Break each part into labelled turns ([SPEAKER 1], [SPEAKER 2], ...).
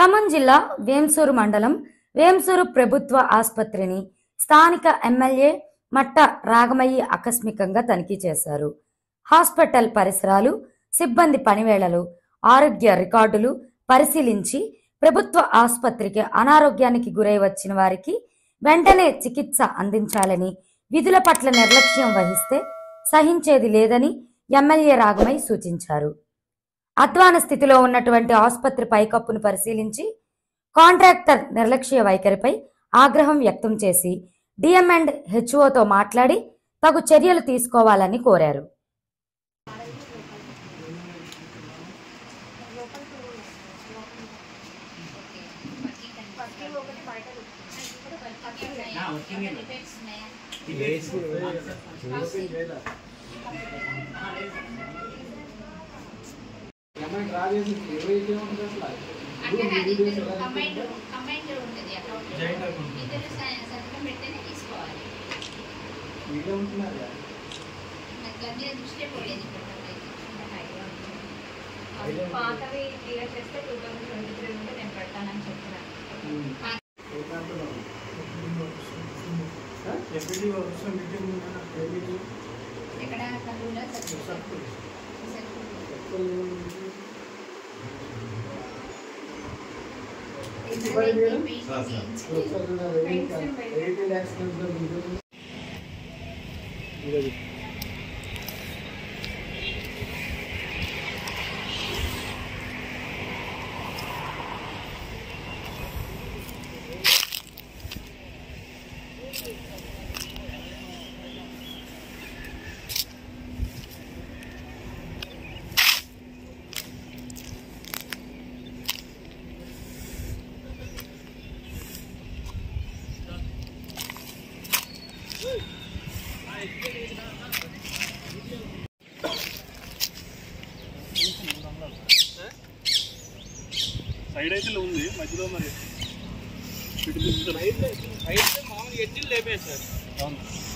[SPEAKER 1] ఖమ్మం జిల్లా వేంసూరు మండలం వేంసూరు ప్రభుత్వ ఆసుపత్రిని స్థానిక ఎమ్మెల్యే మట్ట రాగమయ్యి ఆకస్మికంగా తనిఖీ చేశారు హాస్పిటల్ పరిసరాలు సిబ్బంది పనివేళలు ఆరోగ్య రికార్డులు పరిశీలించి ప్రభుత్వ ఆసుపత్రికి అనారోగ్యానికి గురై వచ్చిన వారికి వెంటనే చికిత్స అందించాలని విధుల పట్ల నిర్లక్ష్యం వహిస్తే సహించేది లేదని ఎమ్మెల్యే రాగమై సూచించారు అధ్వాన స్థితిలో ఉన్నటువంటి ఆసుపత్రి పైకప్పును పరిశీలించి కాంట్రాక్టర్ నిర్లక్ష్య వైఖరిపై ఆగ్రహం వ్యక్తం చేసి డిఎం అండ్ హెచ్ఓతో మాట్లాడి తగు చర్యలు తీసుకోవాలని కోరారు
[SPEAKER 2] ఏమైనా రాజేసి ఇరవై ఐదు ఉంటుంది అసలు
[SPEAKER 3] అంటే అది ఇద్దరు కంబైండ్ కంబైండ్ ఉంటుంది అకౌంట్ ఇద్దరు సంతకం పెడితేనే తీసుకోవాలి
[SPEAKER 2] మీరే ఉంటున్నారు కదా
[SPEAKER 3] నాకు దాని మీద దృష్టి పోలేదు ఇప్పుడు
[SPEAKER 4] అవి పాతవి క్లియర్ చేస్తే టూ థౌసండ్ ట్వంటీ త్రీ ఉంటే నేను పెడతానని చెప్పినాను
[SPEAKER 2] ఏ ప్రాంతంలో
[SPEAKER 5] ఎప్పుడు వస్తున్న మీటింగ్ ఉందన్న
[SPEAKER 2] ఏమిటి?
[SPEAKER 3] ఎక్కడ కర్నూలు
[SPEAKER 2] సర్కుల్.
[SPEAKER 3] సర్కిల్
[SPEAKER 2] సర్కుల్ ఏమిటి? ఒకసారి నా వెయిటింగ్ వెయిటింగ్ యాక్సిడెంట్ లో ఉంటుంది.
[SPEAKER 5] సైడ్ అయితే ఉంది మధ్యలో మరి ఇటు తిప్పుతారు. అవును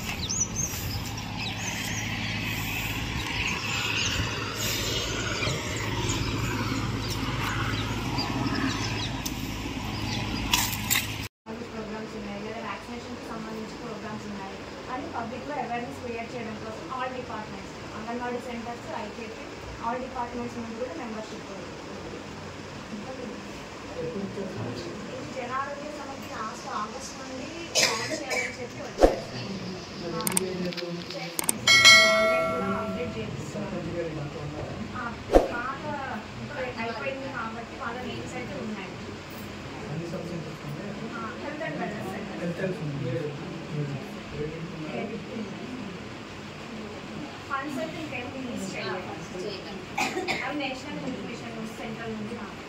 [SPEAKER 4] ప్రోగ్రామ్స్ ఉన్నాయి లేదా వ్యాక్సినేషన్కి సంబంధించి ప్రోగ్రామ్స్ ఉన్నాయి అని పబ్లిక్లో అవేర్నెస్ క్రియేట్ చేయడం కోసం all departments anganwadi centres IKP all departments నుండి కూడా మెంబర్షిప్ ఇది జన ఆరోగ్య సమితి లాస్ట్ ఆగస్ట్ నుండి ఆన్ చేయాలని చెప్పి వచ్చారు ఆన్లైన్ కూడా అప్డేట్ చేపిస్తున్నారు ఆ, బాగా అయిపోయింది కాబట్టి వాళ్ళ నేమ్స్ అయితే ఉన్నాయి health and wellness centre funds అయితే ఇంకేం రిలీజ్ చేయాలి అవి నేషనల్ న్యూట్రిషన్ సెంటర్ నుండి రావాలి